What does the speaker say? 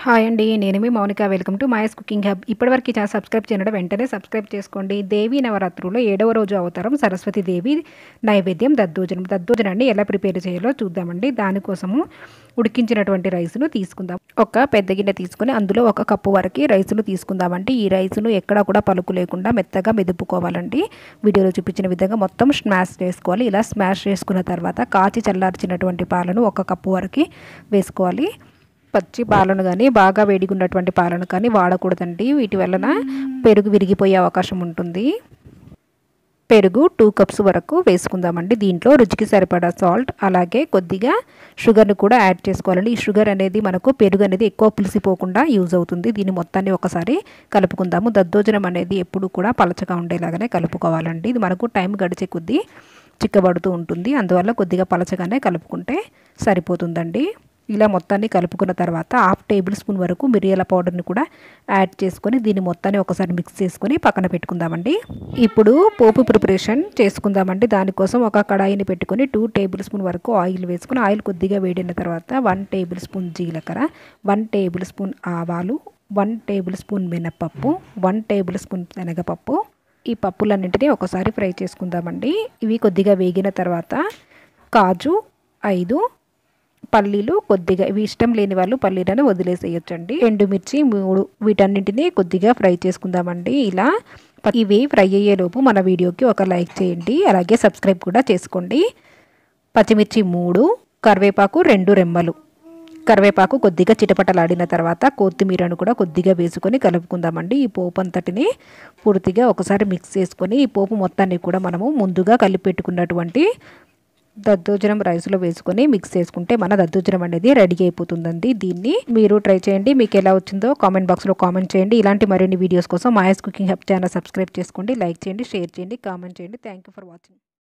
hi అండి నేను మీ Mounika welcome to Maya's cooking hub ఇప్పటివరకు ఈ ఛానల్ సబ్స్క్రైబ్ చేయడం వెంటనే సబ్స్క్రైబ్ చేసుకోండి దేవి నవరాత్రుల్లో ఏడవ రోజు అవతారం సరస్వతి దేవి నైవేద్యం దద్దోజనం దద్దోజనాన్ని ఎలా ప్రిపేర్ చేయాలో చూద్దామండి దానికోసము ఉడికించినటువంటి రైస్ను తీసుకుందాం ఒక పెద్ద గిన్నె తీసుకొని అందులో ఒక కప్పు వరకు రైసును తీసుకుందామండి ఈ రైసును ఎక్కడ కూడా పలుకు లేకుండా మెత్తగా మెదుపుకోవాలండి వీడియోలో చూపించిన విధంగా మొత్తం స్మాష్ చేసుకోవాలి ఇలా స్మాష్ చేసుకున్న తర్వాత కాచి చల్లార్చినటువంటి పాలను ఒక కప్పు వరకు వేసుకోవాలి పచ్చి పాలను కానీ బాగా వేడిగా ఉన్నటువంటి పాలను కానీ వాడకూడదండి వీటి వలన పెరుగు విరిగిపోయే అవకాశం ఉంటుంది పెరుగు టూ కప్స్ వరకు వేసుకుందామండి దీంట్లో రుచికి సరిపడా సాల్ట్ అలాగే కొద్దిగా షుగర్ని కూడా యాడ్ చేసుకోవాలండి ఈ షుగర్ అనేది మనకు పెరుగు అనేది ఎక్కువ పులిసిపోకుండా యూజ్ అవుతుంది దీన్ని మొత్తాన్ని ఒకసారి కలుపుకుందాము దద్దోజనం అనేది ఎప్పుడు కూడా పలచగా ఉండేలాగానే కలుపుకోవాలండి ఇది మనకు టైం గడిచే కొద్దీ చిక్కబడుతూ ఉంటుంది అందువల్ల కొద్దిగా పలచగానే కలుపుకుంటే సరిపోతుందండి ఇలా మొత్తాన్ని కలుపుకున్న తర్వాత హాఫ్ టేబుల్ స్పూన్ వరకు మిరియాల పౌడర్ని కూడా యాడ్ చేసుకొని దీన్ని మొత్తాన్ని ఒకసారి మిక్స్ చేసుకొని పక్కన పెట్టుకుందామండి ఇప్పుడు పోపు ప్రిపరేషన్ చేసుకుందామండి దానికోసం ఒక కడాయిని పెట్టుకొని టూ టేబుల్ స్పూన్ వరకు ఆయిల్ వేసుకొని ఆయిల్ కొద్దిగా వేడిన తర్వాత వన్ టేబుల్ స్పూన్ జీలకర్ర వన్ టేబుల్ స్పూన్ ఆవాలు వన్ టేబుల్ స్పూన్ మినపప్పు వన్ టేబుల్ స్పూన్ శనగపప్పు ఈ పప్పులన్నింటినీ ఒకసారి ఫ్రై చేసుకుందామండి ఇవి కొద్దిగా వేగిన తర్వాత కాజు ఐదు పల్లీలు కొద్దిగా ఇవి ఇష్టం లేని వాళ్ళు పల్లీలను వదిలేసేయచ్చండి ఎండుమిర్చి మూడు వీటన్నింటినీ కొద్దిగా ఫ్రై చేసుకుందామండి ఇలా ఇవి ఫ్రై అయ్యేలోపు మన వీడియోకి ఒక లైక్ చేయండి అలాగే సబ్స్క్రైబ్ కూడా చేసుకోండి పచ్చిమిర్చి మూడు కరివేపాకు రెండు రెమ్మలు కరివేపాకు కొద్దిగా చిటపటలాడిన తర్వాత కొత్తిమీరను కూడా కొద్దిగా వేసుకొని కలుపుకుందామండి ఈ పోపు అంతటిని పూర్తిగా ఒకసారి మిక్స్ చేసుకొని ఈ పోపు మొత్తాన్ని కూడా మనము ముందుగా కలిపి పెట్టుకున్నటువంటి దద్దోజనం రైస్లో వేసుకొని మిక్స్ చేసుకుంటే మన దద్దోజనం అనేది రెడీ అయిపోతుందండి దీన్ని మీరు ట్రై చేయండి మీకు ఎలా వచ్చిందో కామెంట్ బాక్స్లో కామెంట్ చేయండి ఇలాంటి మరిన్ని వీడియోస్ కోసం Maya's cooking hub channel subscribe చేసుకోండి లైక్ చేయండి షేర్ చేయండి కామెంట్ చేయండి థ్యాంక్ ఫర్ వాచింగ్